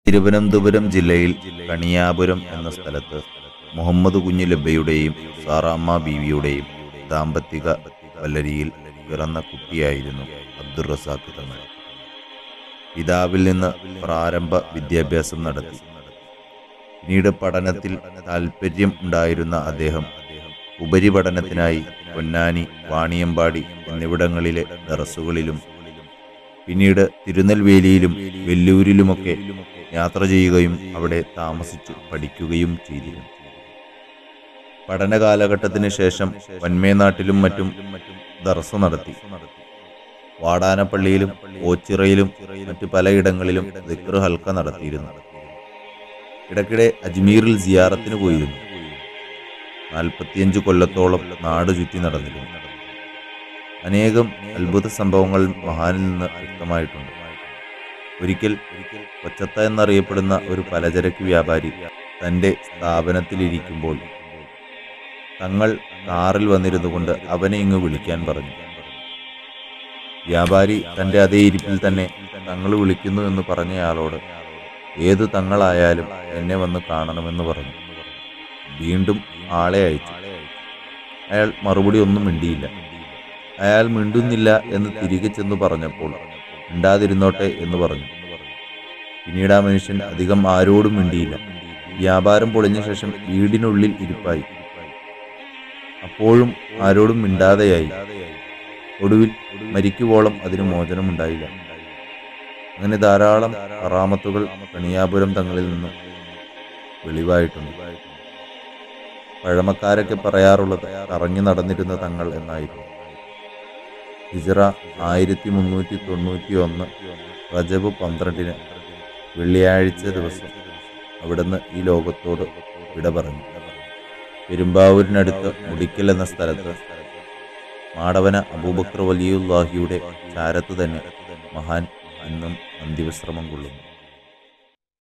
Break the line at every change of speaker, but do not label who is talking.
തിരുവനന്തപുരം ജില്ലയിൽ കണിയാപുരം എന്ന സ്ഥലത്ത് മുഹമ്മദ് കുഞ്ഞ് ലബ്ബയുടെയും സാറാമ്മ ബീവിയുടെയും ദാമ്പത്തിക വല്ലരിയിൽ പിറന്ന കുട്ടിയായിരുന്നു അബ്ദുൾ റസാഖ് തങ്ങൾ പിതാവിൽ നിന്ന് പ്രാരംഭ വിദ്യാഭ്യാസം നടത്തി പിന്നീട് പഠനത്തിൽ താൽപ്പര്യം ഉണ്ടായിരുന്ന അദ്ദേഹം ഉപരിപഠനത്തിനായി പൊന്നാനി വാണിയമ്പാടി എന്നിവിടങ്ങളിലെ ദറസുകളിലും പിന്നീട് തിരുനെൽവേലിയിലും വെല്ലൂരിലുമൊക്കെ യാത്ര ചെയ്യുകയും അവിടെ താമസിച്ചു പഠിക്കുകയും ചെയ്തിരുന്നു പഠന കാലഘട്ടത്തിന് ശേഷം വന്മേനാട്ടിലും മറ്റും ദർസ് നടത്തി വാടാനപ്പള്ളിയിലും ഓച്ചിറയിലും മറ്റു പലയിടങ്ങളിലും ദിക്ർ ഹൽക്ക നടത്തിയിരുന്നു ഇടയ്ക്കിടെ അജ്മീറിൽ സിയാറത്തിന് പോയിരുന്നു നാൽപ്പത്തിയഞ്ച് കൊല്ലത്തോളം നാട് ചുറ്റി നടന്നിരുന്നു അനേകം അത്ഭുത സംഭവങ്ങൾ മഹാനിൽ നിന്ന് വ്യക്തമായിട്ടുണ്ട് ഒരിക്കൽ കൊച്ചത്ത എന്നറിയപ്പെടുന്ന ഒരു പലചരക്ക് വ്യാപാരി തൻ്റെ സ്ഥാപനത്തിലിരിക്കുമ്പോൾ തങ്ങൾ കാറിൽ വന്നിരുന്നു കൊണ്ട് അവനെ ഇങ്ങ് വിളിക്കാൻ പറഞ്ഞു വ്യാപാരി തൻ്റെ അതേ ഇരിപ്പിൽ തന്നെ തങ്ങൾ വിളിക്കുന്നു എന്ന് പറഞ്ഞയാളോട് ഏതു തങ്ങളായാലും എന്നെ വന്ന് കാണണമെന്ന് പറഞ്ഞു വീണ്ടും ആളെ അയച്ചു അയാൾ മറുപടി ഒന്നും മിണ്ടിയില്ല അയാൾ മിണ്ടുന്നില്ല എന്ന് തിരികെ ചെന്ന് പറഞ്ഞപ്പോൾ മിണ്ടാതിരുന്നോട്ടെ എന്ന് പറഞ്ഞു പിന്നീട് ആ മനുഷ്യൻ അധികം ആരോടും മിണ്ടിയില്ല വ്യാപാരം പൊളിഞ്ഞ ശേഷം വീടിനുള്ളിൽ ഇരിപ്പായി അപ്പോഴും ആരോടും മിണ്ടാതെയായി ഒടുവിൽ മരിക്കുവോളം അതിന് മോചനമുണ്ടായില്ല അങ്ങനെ ധാരാളം അറാമത്തുകൾ കണിയാപുരം തങ്ങളിൽ നിന്നും വെളിവായിട്ടുണ്ട് പഴമക്കാരൊക്കെ പറയാറുള്ളത് കറങ്ങി നടന്നിരുന്ന തങ്ങൾ എന്നായിരുന്നു ഹിജറ ആയിരത്തി മുന്നൂറ്റി തൊണ്ണൂറ്റി ഒന്ന് റജബ് പന്ത്രണ്ടിന് വെള്ളിയാഴ്ച ദിവസം അവിടുന്ന് ഈ ലോകത്തോട് വിട പറഞ്ഞു പെരുമ്പാവൂരിനടുത്ത് മുടിക്കൽ എന്ന സ്ഥലത്ത് മാടവന അബൂബക്കർ വലിയുല്ലാഹിയുടെ ചാരത്ത് തന്നെ മഹാൻ ഇന്നും അന്ത്യവിശ്രമം കൊള്ളുന്നു